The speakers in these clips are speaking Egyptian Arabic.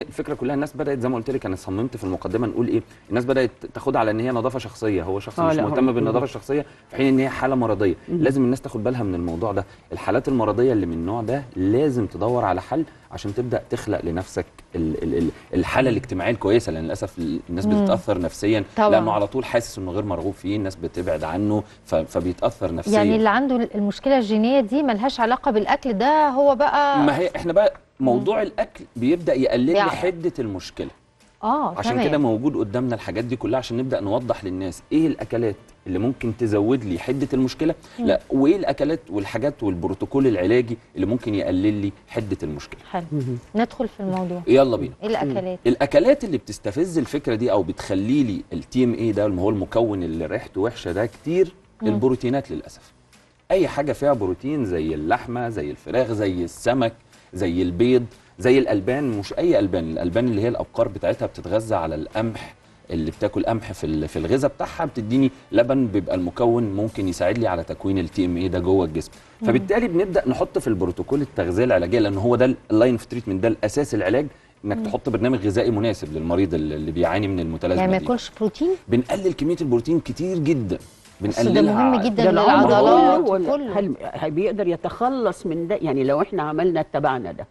الفكره كلها الناس بدات زي ما قلت لك انا صممت في المقدمه نقول ايه الناس بدات تاخدها على ان هي نظافه شخصيه هو شخص آه، مش لا، هو- مهتم بالنظافه الشخصيه في حين ان هي حاله مرضيه لازم الناس تاخد بالها من الموضوع ده الحالات المرضيه اللي من النوع ده لازم تدور على حل عشان تبدا تخلق لنفسك ال ال ال الحاله الاجتماعيه الكويسه لان للاسف الناس بتتاثر نفسيا طبعاً. لانه على طول حاسس انه غير مرغوب فيه الناس بتبعد عنه ف- فبيتاثر نفسيا يعني اللي عنده المشكله الجينيه دي ملهاش علاقه بالاكل ده هو بقى ما هي احنا بقى موضوع الاكل بيبدا يقلل لي بيعرف. حده المشكله اه عشان تمام. كده موجود قدامنا الحاجات دي كلها عشان نبدا نوضح للناس ايه الاكلات اللي ممكن تزود لي حده المشكله لا وايه الاكلات والحاجات والبروتوكول العلاجي اللي ممكن يقلل لي حده المشكله حلو ندخل في الموضوع يلا بينا ايه الاكلات الاكلات اللي بتستفز الفكره دي او بتخلي لي التي ام اي ده اللي هو المكون اللي ريحته وحشه ده كتير البروتينات للاسف اي حاجه فيها بروتين زي اللحمه زي الفراخ زي السمك زي البيض زي الالبان مش اي البان الالبان اللي هي الابقار بتاعتها بتتغذى على القمح اللي بتاكل قمح في ال- في الغذاء بتاعها بتديني لبن بيبقى المكون ممكن يساعد لي على تكوين التي ام اي ده جوه الجسم فبالتالي بنبدا نحط في البروتوكول التغذيه العلاجيه لان هو ده اللاين اوف تريتمنت ده الاساس العلاج انك تحط برنامج غذائي مناسب للمريض اللي اللي بيعاني من المتلازمه يعني ما دي ياكلش بروتين بنقلل كميه البروتين كتير جدا بس ده بنقللها مهم ع- جدا ده العمر للعضلات كله ولا كله هل هل بيقدر يتخلص من ده يعني لو احنا عملنا اتبعنا ده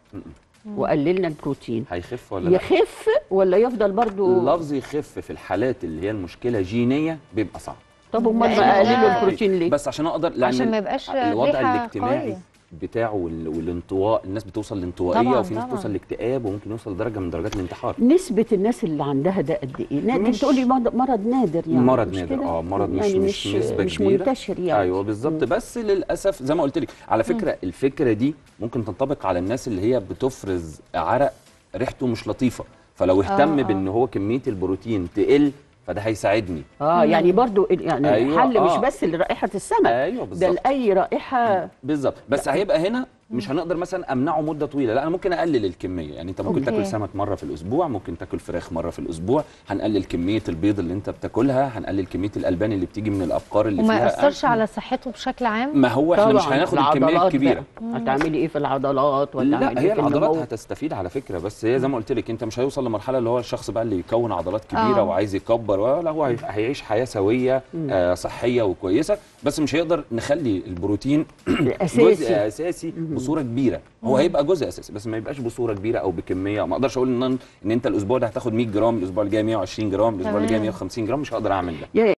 وقللنا البروتين هيخف ولا لا يخف ولا يفضل برضو اللفظ يخف في الحالات اللي هي المشكله جينيه بيبقى صعب طب امال لأن ما ده- قللوا البروتين ليه بس عشان اقدر لان عشان ما يبقاش الوضع ريحة الاجتماعي قوية. بتاعه وال- والانطواء الناس بتوصل لانطوائيه طبعاً، وفي ناس طبعاً. توصل لاكتئاب وممكن يوصل لدرجه من درجات الانتحار نسبة الناس اللي عندها ده قد ايه؟ نادر مش- تقولي مرض مرض نادر يعني مرض مش نادر كده؟ اه مرض مش يعني مش, نسبه مش كبيره منتشر يعني ايوه بالظبط بس للاسف زي ما قلت لك على فكره الفكره دي ممكن تنطبق على الناس اللي هي بتفرز عرق ريحته مش لطيفه فلو اهتم آه. بان هو كميه البروتين تقل فده هيساعدني اه يعني برضو ال- يعني أيوة، الحل آه. مش بس لرائحة السمك ايوه ده بالظبط لأي رائحة بالظبط بس هيبقى هنا مش هنقدر مثلا امنعه مده طويله لا انا ممكن اقلل الكميه يعني انت ممكن أوكي. تاكل سمك مره في الاسبوع ممكن تاكل فراخ مره في الاسبوع هنقلل كميه البيض اللي انت بتاكلها هنقلل كميه الالبان اللي بتيجي من الابقار اللي وما فيها ياثرش على صحته بشكل عام ما هو احنا مش طبعاً، هناخد الكميه العضلات الكبيره بقى. هتعملي ايه في العضلات ولا لا هتعملي هي إيه في العضلات النمو؟ هتستفيد على فكره بس هي زي ما قلت لك انت مش هيوصل لمرحله اللي هو الشخص بقى اللي يكون عضلات كبيره آه. وعايز يكبر ولا هو هي- هيعيش حياه سويه آه صحيه وكويسه بس مش هيقدر نخلي البروتين الأساسي. جزء اساسي بصوره كبيره هو هيبقى جزء اساسي بس ما يبقاش بصوره كبيره او بكميه ما اقدرش اقول ان ان انت الاسبوع ده هتاخد 100 جرام الاسبوع اللي جاي 120 جرام الاسبوع اللي جاي تمام. 150 جرام مش هقدر اعمل ده يا